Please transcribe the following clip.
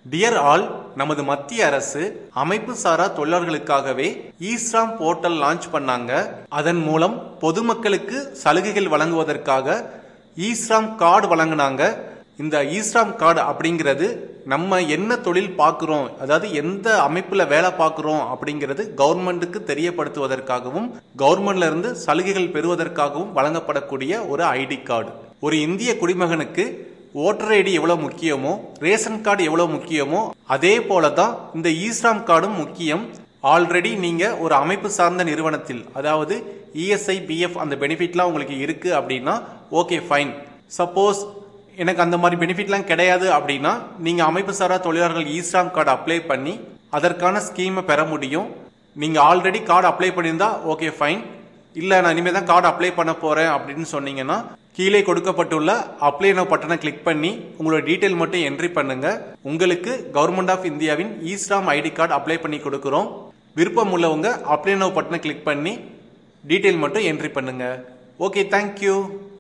dear all நமது மத்திய அரசு அமைப்பு சாரா தொழிலாளர்களுக்காகவே ஈஸ்ராம் போர்ட்டல் லான்ச் பண்ணாங்க அதன் மூலம் பொதுமக்களுக்கு சலுகைகள் வழங்குவதற்காக ஈஸ்ராம் கார்டு வழங்கினாங்க இந்த ஈஸ்ராம் கார்டு அப்படிங்கிறது நம்ம என்ன தொழில் பார்க்குறோம் அதாவது எந்த அமைப்பில் வேலை பார்க்குறோம் அப்படிங்கிறது கவர்மெண்ட்டுக்கு தெரியப்படுத்துவதற்காகவும் கவர்மெண்ட்ல இருந்து சலுகைகள் பெறுவதற்காகவும் வழங்கப்படக்கூடிய ஒரு ஐடி கார்டு ஒரு இந்திய குடிமகனுக்கு ஓட்டர் ஐடி எவ்வளவு முக்கியமோ ரேஷன் கார்டு எவ்வளவு முக்கியமோ அதே போல தான் இந்த ஈஸ்ராம் கார்டும் முக்கியம் ஆல்ரெடி நீங்க ஒரு அமைப்பு சார்ந்த நிறுவனத்தில் அதாவது இஎஸ்ஐ பிஎஃப் அந்த பெனிஃபிட்லாம் உங்களுக்கு இருக்கு அப்படின்னா ஓகே ஃபைன் சப்போஸ் எனக்கு அந்த மாதிரி பெனிஃபிட்லாம் கிடையாது அப்படின்னா நீங்க அமைப்பு சாரா தொழிலாளர்கள் ஈஸ்ராம் கார்டு அப்ளை பண்ணி அதற்கான ஸ்கீமை பெற முடியும் நீங்க ஆல்ரெடி கார்டு அப்ளை பண்ணியிருந்தா ஓகே ஃபைன் இல்ல நான் இனிமேல் தான் கார்டு அப்ளை பண்ண போறேன் அப்படின்னு சொன்னீங்கன்னா கீழே கொடுக்கப்பட்டுள்ள அப்ளை நோ பட்டனை கிளிக் பண்ணி உங்களோட டீட்டெயில் மட்டும் என்ட்ரி பண்ணுங்க உங்களுக்கு கவர்மெண்ட் ஆஃப் இந்தியாவின் ஈஸ்ராம் ஐடி கார்டு அப்ளை பண்ணி கொடுக்குறோம் விருப்பம் உள்ளவங்க அப்ளை நோ பட்டனை கிளிக் பண்ணி டீட்டெயில் மட்டும் என்ட்ரி பண்ணுங்க ஓகே தேங்க்யூ